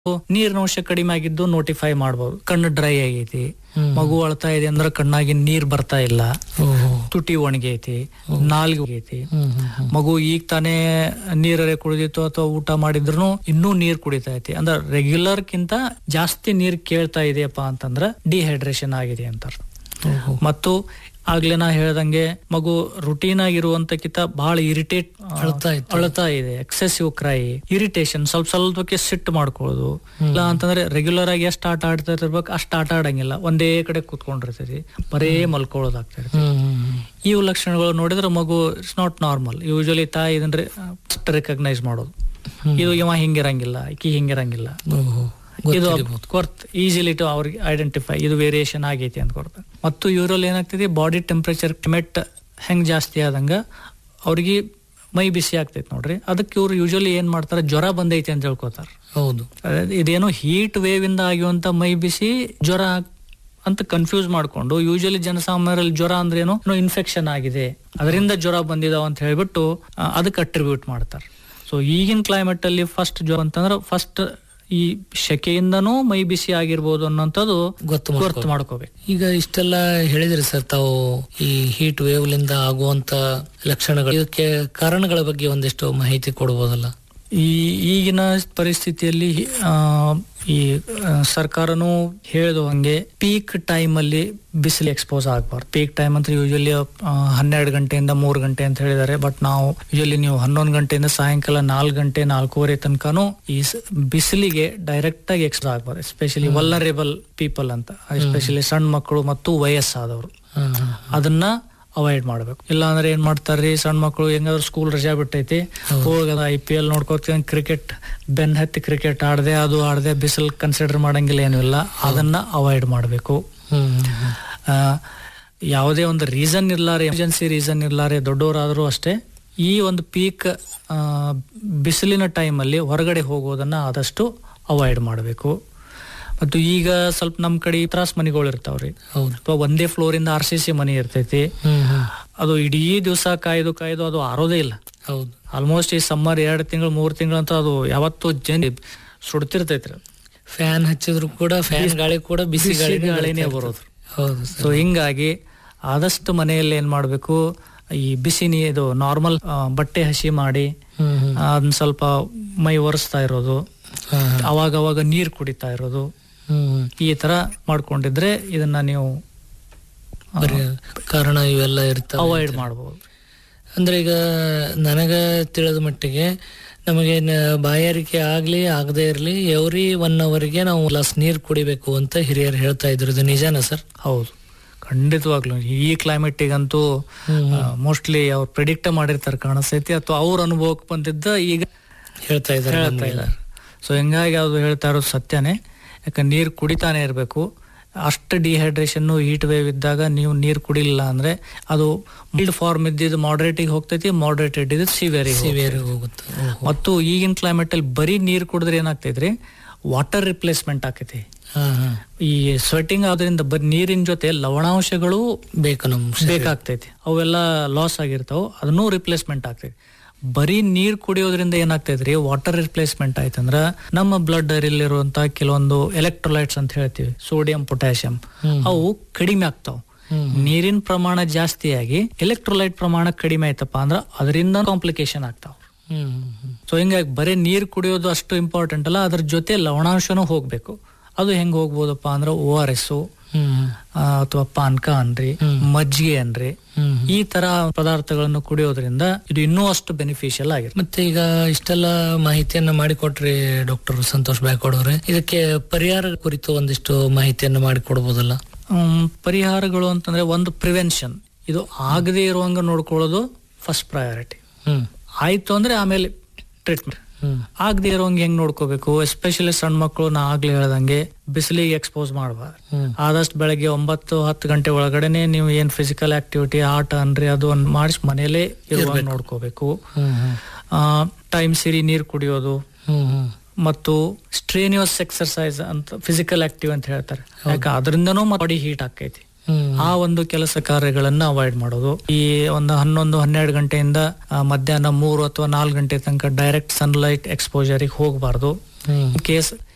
ನೀರಿನ ಅಂಶ ಕಡಿಮೆ ಆಗಿದ್ದು ನೋಟಿಫೈ ಮಾಡ್ಬೋದು ಕಣ್ಣು ಡ್ರೈ ಆಗೈತಿ ಮಗು ಅಳ್ತಾ ಇದೆ ಅಂದ್ರೆ ಕಣ್ಣಾಗಿ ನೀರ್ ಬರ್ತಾ ಇಲ್ಲ ತುಟಿ ಒಣಗೈತಿ ನಾಲ್ಗೆ ಹೋಗೈತಿ ಮಗು ಈಗ ತಾನೇ ನೀರರೆ ಕುಡಿದಿತ್ತು ಅಥವಾ ಊಟ ಮಾಡಿದ್ರು ಇನ್ನೂ ನೀರ್ ಕುಡಿತಾ ಐತಿ ಅಂದ್ರೆ ರೆಗ್ಯುಲರ್ ಕಿಂತ ಜಾಸ್ತಿ ನೀರ್ ಕೇಳ್ತಾ ಇದೆಯಪ್ಪ ಅಂತಂದ್ರ ಡಿಹೈಡ್ರೇಷನ್ ಆಗಿದೆ ಅಂತ ಅರ್ಥ. ಮತ್ತು ಆಗ್ಲೇ ನಾ ಹೇಳ್ದಂಗೆ ಮಗು ರುಟೀನ್ ಆಗಿರುವಂತಕ್ಕಿಂತ ಬಹಳ ಇರಿಟೇಟ್ ಅಳ್ತಾ ಇತ್ತು. ಅಳ್ತಾ ಇದೆ ಎಕ್ಸೆಸಿವ್ ಕ್ರೈ ಇರಿಟೇಷನ್ ಸ್ವಲ್ಪ ಸ್ವಲ್ಪಕ್ಕೆ ಸಿಟ್ಟು ಮಾಡ್ಕೊಳ್ಳೋದು ಇಲ್ಲ ಅಂತಂದ್ರೆ ರೆಗ್ಯುಲರ್ ಆಗಿ ಎಷ್ಟು ಆಟ ಆಡ್ತಾ ಇರ್ಬೇಕು ಅಷ್ಟು ಆಟ ಆಡಂಗಿಲ್ಲ ಒಂದೇ ಕಡೆ ಕೂತ್ಕೊಂಡಿರ್ತೈತಿ ಬರೇ ಮಲ್ಕೊಳ್ಳೋದಾಗ್ತಾ ಇರ್ತೈತಿ ಇವು ಲಕ್ಷಣಗಳು ನೋಡಿದ್ರೆ ಮಗು ಇಟ್ಸ್ ನಾಟ್ ನಾರ್ಮಲ್ ಯೂಶಲಿ ತಾಯಿ ಇದಂದ್ರೆ ಫಸ್ಟ್ ರೆಕಗ್ನೈಸ್ ಮಾಡೋದು ಇದು ಇವ ಹಿಂಗಿರಂಗಿಲ್ಲ ಈಕಿ ಹಿಂಗಿರಂಗಿಲ್ಲ ಇದು ಕೊರ್ತ್ ಈಸಿಲಿ ಟು ಅವ್ರಿಗೆ ಐಡೆಂಟಿಫೈ ಇದು ವೇರಿಯೇಷನ್ ಆಗೈತಿ ಅಂತ ಕೊಡ್ತಾರೆ ಮತ್ತು ಇವರಲ್ಲಿ ಏನಾಗ್ತೈತಿ ಬಾಡಿ ಟೆಂಪರೇಚರ್ ಕ್ಲೈಮೇಟ್ ಹೆಂಗ್ ಜಾಸ್ತಿ ಆದಂಗ ಅವ್ರಿಗೆ ಮೈ ಬಿಸಿ ಆಗ್ತೈತಿ ನೋಡ್ರಿ ಅದಕ್ಕೆ ಇವ್ರು ಯೂಶಲಿ ಏನ್ ಮಾಡ್ತಾರೆ ಜ್ವರ ಬಂದೈತಿ ಅಂತ ಹೇಳ್ಕೊತಾರ ಹೌದು ಅದಾയത് ಇದೇನೋ ಹೀಟ್ ವೇವ್ ಇಂದ ಆಗಿರುವಂತ ಮೈ ಬಿಸಿ ಜ್ವರ ಅಂತ ಕನ್ಫ್ಯೂಸ್ ಮಾಡ್ಕೊಂಡು ಯೂಶಲಿ ಜನಸಾಮಾನ್ಯರಲ್ಲಿ ಜ್ವರ ಅಂದ್ರೆ ಏನೋ ಇನ್ಫೆಕ್ಷನ್ ಆಗಿದೆ ಅದರಿಂದ ಜ್ವರ ಬಂದಿದಾವ ಅಂತ ಹೇಳ್ಬಿಟ್ಟು ಆ, ಅದಕ್ಕೆ ಅಟ್ರಿಬ್ಯೂಟ್ ಮಾಡ್ತಾರೆ ಸೊ ಈಗಿನ ಕ್ಲೈಮೇಟ್ ಅಲ್ಲಿ ಫಸ್ಟ್ ಜ್ವರ ಅಂತಂದ್ರೆ ಫಸ್ಟ್ ಈ ಶೆಕೆಯಿಂದನೂ ಮೈ ಬಿಸಿ ಆಗಿರ್ಬೋದು ಅನ್ನೋಂಥದ್ದು ಗೊತ್ತು ಗೊತ್ತು ಮಾಡ್ಕೋಬೇಕು ಈಗ ಇಷ್ಟೆಲ್ಲ ಹೇಳಿದ್ರಿ ಸರ್ ತಾವು ಈ ಹೀಟ್ ವೇವ್ ಲಿಂದ ಆಗುವಂತ ಲಕ್ಷಣಗಳು ಇದಕ್ಕೆ ಕಾರಣಗಳ ಬಗ್ಗೆ ಒಂದಿಷ್ಟು ಮಾಹಿತಿ ಕೊಡ್ಬೋದಲ್ಲ ಈ ಈಗಿನ ಪರಿಸ್ಥಿತಿಯಲ್ಲಿ ಆ, ಈ ಆ, ಸರ್ಕಾರನು ಹೇಳಿದ ಹಂಗೆ ಪೀಕ್ ಟೈಮ್ ಅಲ್ಲಿ ಬಿಸಿಲು ಎಕ್ಸ್ಪೋಸ್ ಆಗಬಾರ್ದು ಪೀಕ್ ಟೈಮ್ ಅಂತ ಯೂಶಲಿ ಹನ್ನೆರಡು ಗಂಟೆಯಿಂದ ಮೂರು ಗಂಟೆ ಅಂತ ಹೇಳಿದ್ದಾರೆ ಬಟ್ ನಾವು ಯೂಶಲಿ ನೀವು ಹನ್ನೊಂದು ಗಂಟೆಯಿಂದ ಸಾಯಂಕಾಲ ನಾಲ್ಕು ಗಂಟೆ ನಾಲ್ಕೂವರೆ ತನಕನೂ ಈ ಸ- ಬಿಸಿಲಿಗೆ ಡೈರೆಕ್ಟ್ ಆಗಿ ಎಕ್ಸ್ಪೋಸ್ ಆಗಬಾರ್ದು ಎಸ್ಪೆಷಲಿ ವಲ್ಲರೇಬಲ್ ಪೀಪಲ್ ಅಂತ ಎಸ್ಪೆಷಲಿ ಸಣ್ಣ ಮಕ್ಕಳು ಮತ್ತು ವಯಸ್ಸಾದವರು ಹಾ, ಹಾ. ಅದನ್ನ ಅವಾಯ್ಡ್ ಮಾಡ್ಬೇಕು ಇಲ್ಲ ಅಂದ್ರೆ ಏನ್ ಮಾಡ್ತಾರ್ರಿ ಸಣ್ಣ ಮಕ್ಕಳು ಹೆಂಗಾದ್ರು ಸ್ಕೂಲ್ ರಜಾ ಬಿಟ್ಟೈತಿ ಹೋಗದ ಐ ಪಿ ಎಲ್ ನೋಡ್ಕೋತೀನಿ ಕ್ರಿಕೆಟ್ ಬೆನ್ ಹತ್ತಿ ಕ್ರಿಕೆಟ್ ಆಡದೆ ಅದು ಆಡದೆ ಬಿಸಿಲ್ ಕನ್ಸಿಡರ್ ಮಾಡಂಗಿಲ್ಲ ಏನೂ ಇಲ್ಲ ಅದನ್ನ ಅವಾಯ್ಡ್ ಮಾಡಬೇಕು ಹ್ಮ್, ಹ್ಮ್, ಹ್ಮ್. ಯಾವುದೇ ಒಂದು ರೀಸನ್ ಇರ್ಲಾರೆ ಎಮರ್ಜೆನ್ಸಿ ರೀಸನ್ ಇರ್ಲಾರೆ ದೊಡ್ಡವರಾದ್ರೂ ಅಷ್ಟೇ ಈ ಒಂದು ಪೀಕ್ ಬಿಸಿಲಿನ ಟೈಮಲ್ಲಿ ಹೊರಗಡೆ ಹೋಗೋದನ್ನ ಆದಷ್ಟು ಅವಾಯ್ಡ್ ಮಾಡಬೇಕು ಮತ್ತು ಈಗ ಸ್ವಲ್ಪ ನಮ್ಮ ಕಡೆ ತ್ರಾಸ್ ಮನೆಗಳು ಇರ್ತಾವ್ರಿ ಹೌದು ಅಥವಾ ಒಂದೇ ಫ್ಲೋರ್ ಇಂದ ಆರ್ ಸಿ ಸಿ ಮನೆ ಇರ್ತೈತಿ ಹ್ಮ್, ಹ್ಮ್. ಅದು ಇಡೀ ದಿವಸ ಕಾಯ್ದು ಕಾಯ್ದು ಅದು ಆರೋದೇ ಇಲ್ಲ ಹೌದು ಆಲ್ಮೋಸ್ಟ್ ಈ ಸಮ್ಮರ್ ಎರಡು ತಿಂಗಳು ಮೂರು ತಿಂಗಳು ಅಂತ ಅದು ಯಾವತ್ತೂ ಜನ ಸುಡ್ತಿರ್ತೈತ್ರಿ ಫ್ಯಾನ್ ಹಚ್ಚಿದ್ರು ಕೂಡ ಫ್ಯಾನ್ ಗಾಳಿ ಕೂಡ ಬಿಸಿ ಬಿಸಿ ಗಾಳಿ ಗಾಳಿನೇ ಬರೋದು ಹೌದು ಸೊ ಹಿಂಗಾಗಿ ಆದಷ್ಟು ಮನೆಯಲ್ಲಿ ಏನ್ ಮಾಡ್ಬೇಕು ಈ ಬಿಸಿ ನೀ ಇದು ನಾರ್ಮಲ್ ಬಟ್ಟೆ ಹಸಿ ಮಾಡಿ ಹ್ಮ್ ಹ್ಮ್. ಅದನ್ನ ಸ್ವಲ್ಪ ಮೈ ಒರೆಸ್ತಾ ಇರೋದು ಹಾ, ಹಾ. ಅವಾಗ ಅವಾಗ ನೀರ್ ಕುಡಿತಾ ಇರೋದು ಹ್ಮ್ ಹ್ಮ್. ಈ ತರ ಮಾಡ್ಕೊಂಡಿದ್ರೆ ಇದನ್ನ ನೀವು ಬರೀ ಕಾರಣ ಇವೆಲ್ಲ ಇರ್ತಾವೆ ಅವಾಯ್ಡ್ ಮಾಡಬಹುದು ಅಂದ್ರೆ ಈಗ ನನಗ ತಿಳಿದ ಮಟ್ಟಿಗೆ ನಮಗೆ ನ- ಬಾಯಾರಿಕೆ ಆಗ್ಲಿ ಆಗದೆ ಇರ್ಲಿ ಎವ್ರಿ ಒನ್ ಅವರ್ಗೆ ನಾವು ಗ್ಲಾಸ್ ನೀರ್ ಕುಡಿಬೇಕು ಅಂತ ಹಿರಿಯರು ಹೇಳ್ತಾ ಇದ್ರು ಇದು ನಿಜಾನ ಸರ್ ಹೌದು ಖಂಡಿತವಾಗ್ಲೂ ಈ ಕ್ಲೈಮೇಟಿಗಂತೂ ಮೋಸ್ಟ್ಲಿ ಅವ್ರು ಪ್ರಿಡಿಕ್ಟ್ ಮಾಡಿರ್ತಾರೆ ಕಾಣಿಸ್ತೈತಿ ಅಥವಾ ಅವ್ರ ಅನುಭವಕ್ಕೆ ಬಂದಿದ್ದ ಈಗ ಹೇಳ್ತಾ ಇದ್ದಾರೆ ಹೇಳ್ತಾ ಇದ್ದಾರೆ ಸೊ ಹಿಂಗಾಗಿ ಅದು ಹೇಳ್ತಾ ಇರೋದು ಸತ್ಯನೇ ಯಾಕಂದ್ರೆ ನೀರು ಕುಡಿತಾನೆ ಇರಬೇಕು ಅಷ್ಟು ಡಿಹೈಡ್ರೇಷನ್ ಹೀಟ್ ವೇವ್ ಇದ್ದಾಗ ನೀವು ನೀರು ಕುಡಿಲಿಲ್ಲ ಅಂದ್ರೆ ಅದು ಮಿಲ್ಡ್ ಫಾರ್ಮ್ ಇದ್ದಿದ್ದು ಮಾಡ್ರೇಟಿಗೆ ಹೋಗ್ತೈತಿ ಮಾಡ್ರೇಟೆಡ್ ಇದ್ದು ಸಿವಿಯರಿಗೆ ಸಿವಿಯರ್ ಹೋಗುತ್ತೆ ಓಹೋ. ಮತ್ತು ಈಗಿನ ಕ್ಲೈಮೇಟ್ ಅಲ್ಲಿ ಬರೀ ನೀರು ಕುಡಿದ್ರೆ ಏನಾಗ್ತೈತ್ರಿ ವಾಟರ್ ರಿಪ್ಲೇಸ್ಮೆಂಟ್ ಆಕೈತಿ ಹಾ ಹಾ ಈ ಸ್ವೆಟಿಂಗ್ ಆದ್ರಿಂದ ಬರೀ ನೀರಿನ ಜೊತೆ ಲವಣಾಂಶಗಳು ಬೇಕು ನಮ್ ಶರೀರ. ಬೇಕಾಗ್ತೈತಿ ಅವೆಲ್ಲ ಲಾಸ್ ಆಗಿರ್ತಾವ ಅದನ್ನೂ ರಿಪ್ಲೇಸ್ಮೆಂಟ್ ಆಗ್ತೈತಿ ಬರೀ ನೀರ್ ಕುಡಿಯೋದ್ರಿಂದ ಏನಾಗ್ತೈತ್ರಿ ವಾಟರ್ ರಿಪ್ಲೇಸ್ಮೆಂಟ್ ಆಯ್ತಂದ್ರ ನಮ್ಮ ಬ್ಲಡ್ ಇರುವಂತ ಕೆಲವೊಂದು ಎಲೆಕ್ಟ್ರೋಲೈಟ್ಸ್ ಅಂತ ಹೇಳ್ತೀವಿ ಸೋಡಿಯಂ ಪೊಟ್ಯಾಸಿಯಂ ಅವು ಕಡಿಮೆ ಆಗ್ತಾವ ನೀರಿನ ಪ್ರಮಾಣ ಜಾಸ್ತಿಯಾಗಿ ಎಲೆಕ್ಟ್ರೋಲೈಟ್ ಪ್ರಮಾಣ ಕಡಿಮೆ ಆಯ್ತಪ್ಪ ಅಂದ್ರ ಅದರಿಂದ ಕಾಂಪ್ಲಿಕೇಶನ್ ಆಗ್ತಾವ ಹ್ಮ್ ಹ್ಮ್, ಹ್ಮ್. ಸೊ ಹಿಂಗಾಗಿ ಬರೀ ನೀರ್ ಕುಡಿಯೋದು ಅಷ್ಟು ಇಂಪಾರ್ಟೆಂಟ್ ಅಲ್ಲ ಅದ್ರ ಜೊತೆ ಲವಣಾಂಶನೂ ಹೋಗ್ಬೇಕು ಅದು ಹೆಂಗ್ ಹೋಗ್ಬೋದಪ್ಪ ಅಂದ್ರೆ ಓ ಆರ್ ಎಸ್ ಹ್ಮ್ ಅಥವಾ ಪಾನ್ಕ ಅನ್ರಿ ಮಜ್ಜಿಗೆ ಅನ್ರಿ ಹ್ಮ್. ಈ ತರ ಪದಾರ್ಥಗಳನ್ನು ಕುಡಿಯೋದ್ರಿಂದ ಇದು ಇನ್ನೂ ಅಷ್ಟು ಬೆನಿಫಿಷಿಯಲ್ ಆಗಿರುತ್ತೆ ಮತ್ತೆ ಈಗ ಇಷ್ಟೆಲ್ಲ ಮಾಹಿತಿಯನ್ನ ಮಾಡಿಕೊಟ್ರಿ ಡಾಕ್ಟರ್ ಸಂತೋಷ್ ಬ್ಯಾಕೋಡ್ ಅವ್ರೆ ಇದಕ್ಕೆ ಪರಿಹಾರ ಕುರಿತು ಒಂದಿಷ್ಟು ಮಾಹಿತಿಯನ್ನ ಮಾಡಿಕೊಡ್ಬೋದಲ್ಲ ಹ್ಮ್, ಪರಿಹಾರಗಳು ಅಂತಂದ್ರೆ ಒಂದು ಪ್ರಿವೆನ್ಷನ್ ಇದು ಆಗದೇ ಇರುವಂಗ ನೋಡ್ಕೊಳ್ಳೋದು ಫಸ್ಟ್ ಪ್ರಯಾರಿಟಿ ಹ್ಮ್ ಆಯ್ತು ಅಂದ್ರೆ ಆಮೇಲೆ ಟ್ರೀಟ್ಮೆಂಟ್ ಹ್ಮ್ ಆಗದೆ ಇರೋಂಗ್ ಹೆಂಗ್ ನೋಡ್ಕೋಬೇಕು ಎಸ್ಪೆಷಲಿ ಸಣ್ಣ ಮಕ್ಕಳು ನಾ ಆಗ್ಲೇ ಹೇಳ್ದಂಗೆ ಬಿಸಿಲಿಗೆ ಎಕ್ಸ್ಪೋಸ್ ಮಾಡಬಾರ್ದು ಹ್ಮ್ ಆದಷ್ಟು ಬೆಳಗ್ಗೆ ಒಂಬತ್ತು ಹತ್ತು ಗಂಟೆ ಒಳಗಡೆನೆ ನೀವು ಏನ್ ಫಿಸಿಕಲ್ ಆಕ್ಟಿವಿಟಿ ಆಟ ಅನ್ರಿ ಅದು ಒಂದು ಮಾಡಿಸಿ ಮನೇಲೆ ಇರುವಾಗ ನೋಡ್ಕೋಬೇಕು ಹ್ಮ್ ಹ್ಮ್ ಟೈಮ್ ಸಿರಿ ನೀರು ಕುಡಿಯೋದು ಹ್ಮ್ ಹ್ಮ್ ಮತ್ತು ಸ್ಟ್ರೇನಿಯಸ್ ಎಕ್ಸರ್ಸೈಸ್ ಅಂತ ಫಿಸಿಕಲ್ ಆಕ್ಟಿವ್ ಅಂತ ಹೇಳ್ತಾರೆ ಯಾಕೆ ಅದರಿಂದನೂ ಬಾಡಿ ಹೀಟ್ ಆಕೈತಿ ಹ್ಮ್ ಆ ಒಂದು ಕೆಲಸ ಕಾರ್ಯಗಳನ್ನ ಅವಾಯ್ಡ್ ಮಾಡೋದು ಈ ಒಂದು ಹನ್ನೊಂದು ಹನ್ನೆರಡು ಗಂಟೆಯಿಂದ ಆ, ಮಧ್ಯಾಹ್ನ ಮೂರು ಅಥವಾ ನಾಲ್ಕು ಗಂಟೆ ತನಕ ಡೈರೆಕ್ಟ್ ಸನ್ಲೈಟ್ ಎಕ್ಸ್ಪೋಜರಿಗೆ ಹೋಗಬಾರ್ದು ಹ್ಮ್ ಕೇಸ್